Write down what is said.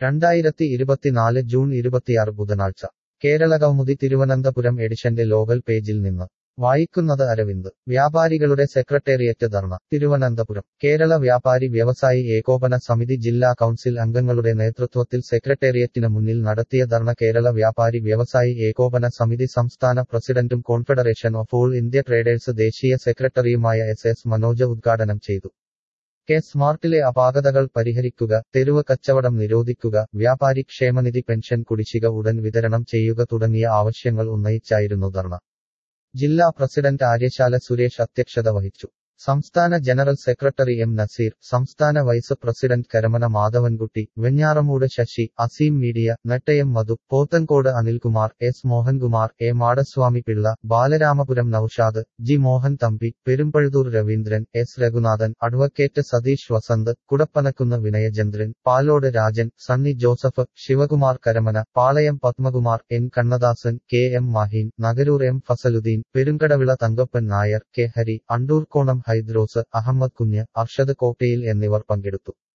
രണ്ടായിരത്തി ഇരുപത്തിനാല് ജൂൺ ഇരുപത്തിയാറ് ബുധനാഴ്ച കേരള കൗമുദി തിരുവനന്തപുരം എഡിഷന്റെ ലോകൽ പേജിൽ നിന്ന് വായിക്കുന്നത് അരവിന്ദ് വ്യാപാരികളുടെ സെക്രട്ടേറിയറ്റ് ധർണ തിരുവനന്തപുരം കേരള വ്യാപാരി വ്യവസായി ഏകോപന സമിതി ജില്ലാ കൗൺസിൽ അംഗങ്ങളുടെ നേതൃത്വത്തിൽ സെക്രട്ടേറിയറ്റിന് മുന്നിൽ നടത്തിയ ധർണ കേരള വ്യാപാരി വ്യവസായി ഏകോപന സമിതി സംസ്ഥാന പ്രസിഡന്റും confederation of all India traders ദേശീയ സെക്രട്ടറിയുമായ എസ് എസ് മനോജ് ഉദ്ഘാടനം ചെയ്തു കെ സ്മാർട്ടിലെ അപാകതകൾ പരിഹരിക്കുക തെരുവ് കച്ചവടം നിരോധിക്കുക വ്യാപാരി ക്ഷേമനിധി പെൻഷൻ കുടിശ്ശിക ഉടൻ വിതരണം ചെയ്യുക തുടങ്ങിയ ആവശ്യങ്ങൾ ഉന്നയിച്ചായിരുന്നു ധർണ ജില്ലാ പ്രസിഡന്റ് ആര്യശാല സുരേഷ് അധ്യക്ഷത വഹിച്ചു സംസ്ഥാന ജനറൽ സെക്രട്ടറി എം നസീർ സംസ്ഥാന vice president Karamana Madhavankutty Venjaramoodu Sasi Azeem media Nettayam Madhu Pothencode Anilkumar S Mohankumar A Madaswamy Pillai Balaramapuram Noushad G Mohan Thampi Perumpazhuthoor Raveendran S Raghunathan advocate Satheesh Vasanth Kudappanakunnu Vinayachandran Palode Rajan Sunny Joseph Sivakumar Karamana Palayam Padmakumar N Kannadasan K M Maheen Nagaroor M Fazaludeen Perunkadavila Thankappan Nair K Hari Andoorkonam Hydros Ahammed Kunju Arshad കോട്ടയിൽ എന്നിവർ പങ്കെടുത്തു